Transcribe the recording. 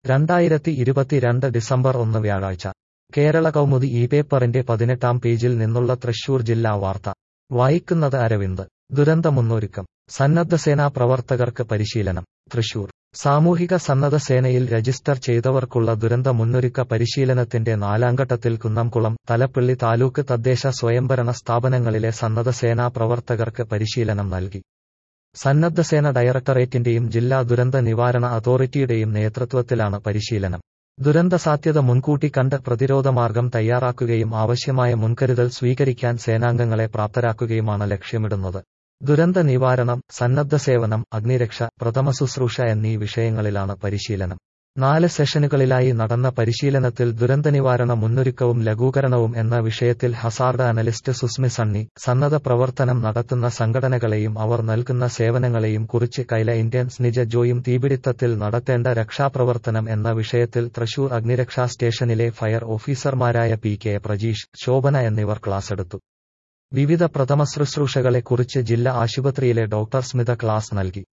രണ്ടായിരത്തി ഇരുപത്തിരണ്ട് ഡിസംബർ ഒന്ന് വ്യാഴാഴ്ച കേരള കൗമുദി ഈ പേപ്പറിന്റെ പതിനെട്ടാം പേജിൽ നിന്നുള്ള തൃശൂർ ജില്ലാ വാർത്ത വായിക്കുന്നത് അരവിന്ദ് ദുരന്ത മുന്നൊരുക്കം സന്നദ്ധസേനാ പ്രവർത്തകർക്ക് പരിശീലനം തൃശൂർ സാമൂഹിക സന്നദ്ധ സേനയിൽ രജിസ്റ്റർ ചെയ്തവർക്കുള്ള ദുരന്ത മുന്നൊരുക്ക പരിശീലനത്തിന്റെ നാലാംഘട്ടത്തിൽ കുന്നംകുളം തലപ്പള്ളി താലൂക്ക് തദ്ദേശ സ്വയംഭരണ സ്ഥാപനങ്ങളിലെ സന്നദ്ധസേനാ പ്രവർത്തകർക്ക് പരിശീലനം നൽകി സന്നദ്ധസേന ഡയറക്ടറേറ്റിന്റെയും ജില്ലാ ദുരന്ത നിവാരണ അതോറിറ്റിയുടെയും നേതൃത്വത്തിലാണ് പരിശീലനം ദുരന്ത സാധ്യത മുൻകൂട്ടി കണ്ട് പ്രതിരോധമാർഗം തയ്യാറാക്കുകയും ആവശ്യമായ മുൻകരുതൽ സ്വീകരിക്കാൻ സേനാംഗങ്ങളെ പ്രാപ്തരാക്കുകയുമാണ് ലക്ഷ്യമിടുന്നത് ദുരന്ത നിവാരണം സന്നദ്ധ സേവനം അഗ്നിരക്ഷ പ്രഥമ ശുശ്രൂഷ എന്നീ വിഷയങ്ങളിലാണ് പരിശീലനം നാല് സെഷനുകളിലായി നടന്ന പരിശീലനത്തിൽ ദുരന്തനിവാരണ മുന്നൊരുക്കവും ലഘൂകരണവും എന്ന വിഷയത്തിൽ ഹസാർഡ് അനലിസ്റ്റ് സുസ്മി സണ്ണി സന്നദ്ധ പ്രവർത്തനം നടത്തുന്ന സംഘടനകളെയും അവർ നൽകുന്ന സേവനങ്ങളെയും കുറിച്ച് കൈല ഇന്ത്യൻസ് നിജ ജോയും തീപിടിത്തത്തിൽ നടത്തേണ്ട രക്ഷാപ്രവർത്തനം എന്ന വിഷയത്തിൽ തൃശൂർ അഗ്നിരക്ഷാ സ്റ്റേഷനിലെ ഫയർ ഓഫീസർമാരായ പി കെ പ്രജീഷ് ശോഭന എന്നിവർ ക്ലാസെടുത്തു വിവിധ പ്രഥമ ശുശ്രൂഷകളെക്കുറിച്ച് ജില്ലാ ആശുപത്രിയിലെ ഡോക്ടർ സ്മിത ക്ലാസ് നൽകി